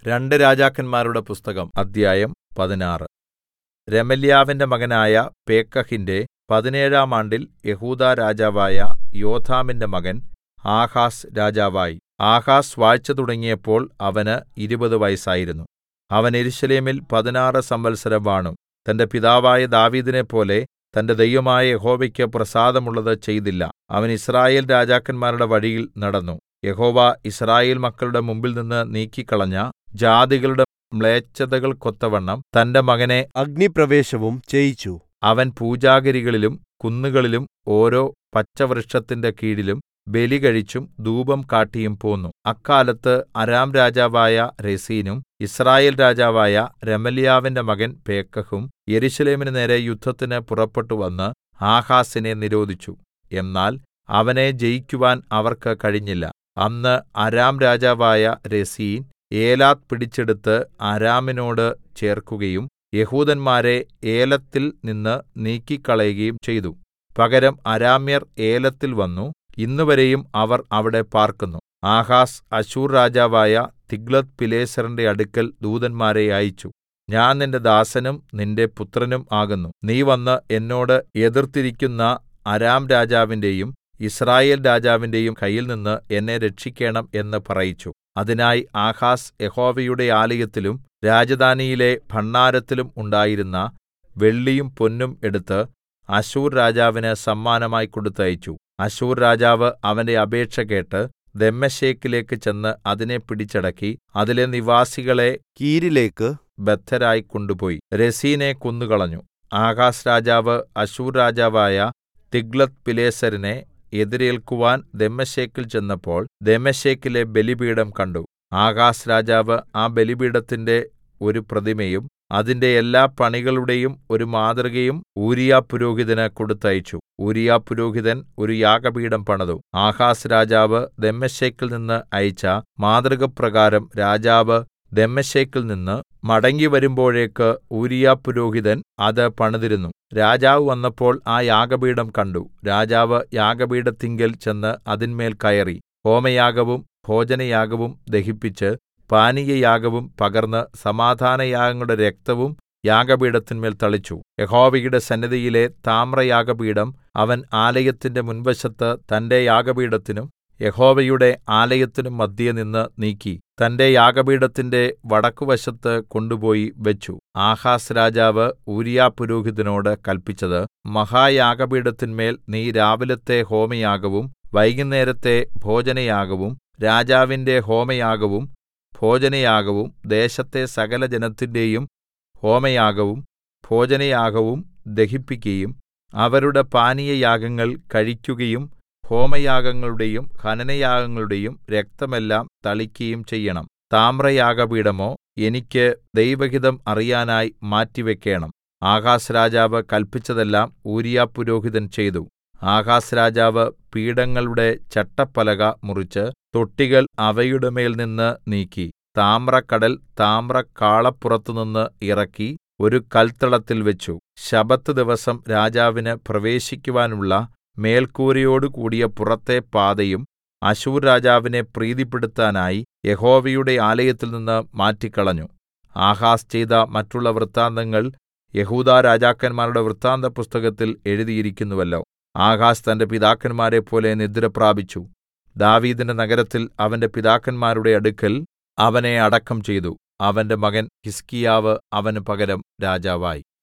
രണ്ട് രാജാക്കന്മാരുടെ പുസ്തകം അദ്ധ്യായം പതിനാറ് രെമല്യാവിന്റെ മകനായ പേക്കഹിന്റെ പതിനേഴാം ആണ്ടിൽ യെഹൂദാ രാജാവായ യോഥാമിന്റെ മകൻ ആഹാസ് രാജാവായി ആഹാസ് വാഴ്ച തുടങ്ങിയപ്പോൾ അവന് ഇരുപത് വയസ്സായിരുന്നു അവൻ യെരൂശലേമിൽ പതിനാറ് സംവത്സരം വാണു തന്റെ പിതാവായ ദാവീദിനെപ്പോലെ തന്റെ ദൈവമായ യഹോവയ്ക്ക് പ്രസാദമുള്ളത് ചെയ്തില്ല അവൻ യിസ്രായേൽ രാജാക്കന്മാരുടെ വഴിയിൽ നടന്നു യഹോവ യിസ്രായേൽ മക്കളുടെ മുമ്പിൽനിന്ന് നീക്കിക്കളഞ്ഞ ജാതികളുടെ മ്ലേച്ഛതകൾക്കൊത്തവണ്ണം തന്റെ മകനെ അഗ്നിപ്രവേശവും ചെയ്യിച്ചു അവൻ പൂജാഗിരികളിലും കുന്നുകളിലും ഓരോ പച്ചവൃക്ഷത്തിന്റെ കീഴിലും ബലി കഴിച്ചും ധൂപം കാട്ടിയും പോന്നു അക്കാലത്ത് അരാം രാജാവായ രെസീനും യിസ്രായേൽ രാജാവായ രെമല്യാവിന്റെ മകൻ പേക്കഹും യെരൂശലേമിന് നേരെ യുദ്ധത്തിന് പുറപ്പെട്ടുവന്ന് ആഹാസിനെ നിരോധിച്ചു എന്നാൽ അവനെ ജയിക്കുവാൻ അവർക്ക് കഴിഞ്ഞില്ല അന്ന് അരാം രാജാവായ രെസീൻ ഏലാത്ത് പിടിച്ചെടുത്ത് അരാമിനോട് ചേർക്കുകയും യെഹൂദന്മാരെ ഏലത്തിൽ നിന്ന് നീക്കിക്കളയുകയും ചെയ്തു പകരം അരാമ്യർ ഏലത്തിൽ വന്നു ഇന്നുവരെയും അവർ അവിടെ പാർക്കുന്നു ആഹാസ് അശ്ശൂർ രാജാവായ തിഗ്ലത്ത്പിലേസറിന്റെ അടുക്കൽ ദൂതന്മാരെ അയച്ചു ഞാൻ നിന്റെ ദാസനും നിന്റെ പുത്രനും ആകുന്നു നീ വന്ന് എന്നോട് എതിർത്തിരിക്കുന്ന അരാം രാജാവിന്റെയും യിസ്രായേൽ രാജാവിന്റെയും കയ്യിൽനിന്ന് എന്നെ രക്ഷിക്കേണം എന്ന് പറയിച്ചു അതിനായി ആഹാസ് യഹോവയുടെ ആലയത്തിലും രാജധാനിയിലെ ഭണ്ഡാരത്തിലും ഉണ്ടായിരുന്ന വെള്ളിയും പൊന്നും എടുത്ത് അശ്ശൂർ രാജാവിന് സമ്മാനമായി കൊടുത്തയച്ചു അശ്ശൂർ രാജാവ് അവന്റെ അപേക്ഷ കേട്ട് ദമ്മേശെക്കിലേക്ക് ചെന്ന് അതിനെ പിടിച്ചടക്കി അതിലെ നിവാസികളെ കീരിലേക്ക് ബദ്ധരായി കൊണ്ടുപോയി രെസീനെ കൊന്നുകളഞ്ഞു ആഹാസ് രാജാവ് അശ്ശൂർ രാജാവായ തിഗ്ലത്ത്പിലേസരിനെ എതിരേൽക്കുവാൻ ദമ്മേശെക്കിൽ ചെന്നപ്പോൾ ദമ്മേശെക്കിലെ ബലിപീഠം കണ്ടു ആഹാസ് രാജാവ് ആ ബലിപീഠത്തിന്റെ ഒരു പ്രതിമയും അതിന്റെ എല്ലാ പണികളുടെയും ഒരു മാതൃകയും ഊരീയാപുരോഹിതന് കൊടുത്തയച്ചു ഊരീയാപുരോഹിതൻ ഒരു യാഗപീഠം പണിതു ആഹാസ് രാജാവ് ദമ്മേശെക്കിൽ നിന്ന് അയച്ച മാതൃകപ്രകാരം രാജാവ് ദമ്മേശെക്കിൽ നിന്ന് മടങ്ങി വരുമ്പോഴേക്ക് ഊരീയാപുരോഹിതൻ അത് പണിതിരുന്നു രാജാവ് വന്നപ്പോൾ ആ യാഗപീഠം കണ്ടു രാജാവ് യാഗപീഠത്തിങ്കൽ ചെന്ന് അതിന്മേൽ കയറി ഹോമയാഗവും ഭോജനയാഗവും ദഹിപ്പിച്ച് പാനീയയാഗവും പകർന്ന് സമാധാനയാഗങ്ങളുടെ രക്തവും യാഗപീഠത്തിന്മേൽ തളിച്ചു യഹോവയുടെ സന്നിധിയിലെ താമ്രയാഗപീഠം അവൻ ആലയത്തിന്റെ മുൻവശത്ത് തന്റെ യാഗപീഠത്തിനും യഹോവയുടെ ആലയത്തിനും മദ്ധ്യേ നിന്ന് നീക്കി തന്റെ യാഗപീഠത്തിന്റെ വടക്കുവശത്ത് കൊണ്ടുപോയി വെച്ചു ആഹാസ് രാജാവ് ഊരീയാപുരോഹിതനോട് കല്പിച്ചത് മഹായാഗപീഠത്തിന്മേൽ നീ രാവിലത്തെ ഹോമയാഗവും വൈകുന്നേരത്തെ ഭോജനയാഗവും രാജാവിന്റെ ഹോമയാഗവും ഭോജനയാഗവും ദേശത്തെ സകല ജനത്തിന്റെയും ഹോമയാഗവും ഭോജനയാഗവും ദഹിപ്പിക്കയും അവരുടെ പാനീയയാഗങ്ങൾ കഴിക്കുകയും ഹോമയാഗങ്ങളുടെയും ഹനനയാഗങ്ങളുടെയും രക്തമെല്ലാം തളിക്കയും ചെയ്യണം താമ്രയാഗപീഠമോ എനിക്ക് ദൈവഹിതം അറിയാനായി മാറ്റിവെക്കേണം ആഹാസ് രാജാവ് കല്പിച്ചതെല്ലാം ഊരീയാപുരോഹിതൻ ചെയ്തു ആഹാസ് രാജാവ് പീഠങ്ങളുടെ ചട്ടപ്പലക മുറിച്ച് തൊട്ടികൾ അവയുടെ മേൽ നിന്ന് നീക്കി താമ്രക്കടൽ താമ്രക്കാളപ്പുറത്തുനിന്ന് ഇറക്കി ഒരു കൽത്തളത്തിൽ വെച്ചു ശബ്ബത്ത് ദിവസം രാജാവിന് പ്രവേശിക്കുവാനുള്ള മേൽക്കൂരയോടുകൂടിയ പുറത്തെ പാതയും അശ്ശൂർ രാജാവിനെ പ്രീതിപ്പെടുത്താനായി യഹോവയുടെ ആലയത്തിൽ നിന്ന് മാറ്റിക്കളഞ്ഞു ആഹാസ് ചെയ്ത മറ്റുള്ള വൃത്താന്തങ്ങൾ യഹൂദാ രാജാക്കന്മാരുടെ വൃത്താന്തപുസ്തകത്തിൽ എഴുതിയിരിക്കുന്നുവല്ലോ ആഹാസ് തന്റെ പിതാക്കന്മാരെപ്പോലെ നിദ്രപ്രാപിച്ചു ദാവീദിന്റെ നഗരത്തിൽ അവന്റെ പിതാക്കന്മാരുടെ അടുക്കൽ അവനെ അടക്കം ചെയ്തു അവന്റെ മകൻ ഹിസ്കീയാവ് അവന് പകരം രാജാവായി